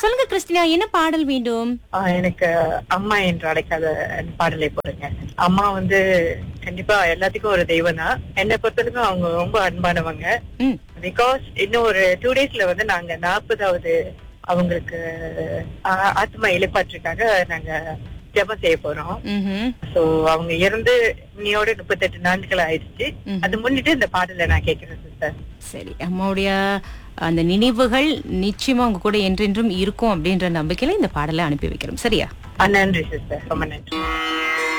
சொல்லுங்க கிறிஸ்டினா என்ன பாடல் வேண்டும் ஆஹ் எனக்கு அம்மா என்று அழைக்காத பாடலை போடுங்க அம்மா வந்து கண்டிப்பா எல்லாத்துக்கும் ஒரு தெய்வம் தான் என்னை பொறுத்தவரைக்கும் அவங்க ரொம்ப அன்பானவங்க ம் பிகாஸ் இன்னும் ஒரு டூ டேஸ்ல வந்து நாங்க நாற்பதாவது அவங்களுக்கு ஆஹ், ஆத்மா இழைப்பாற்றுக்காக நாங்க ஜெபம் செய்ய போறோம் ம்ஹும். சோ அவங்க இறந்து இன்னையோட முப்பத்தெட்டு நாட்கள் ஆயிடுச்சு ம்ஹும். அது முன்னிட்டு இந்த பாடலை நான் கேட்கிறேன் சிஸ்டர் சரி அம்மாவுடைய அந்த நினைவுகள் நிச்சயமா உங்க கூட என்றென்றும் இருக்கும் அப்படின்ற நம்பிக்கையில இந்த பாடலை அனுப்பி வைக்கிறோம் சரியா நன்றி சிஸ்டர் ரொம்ப நன்றி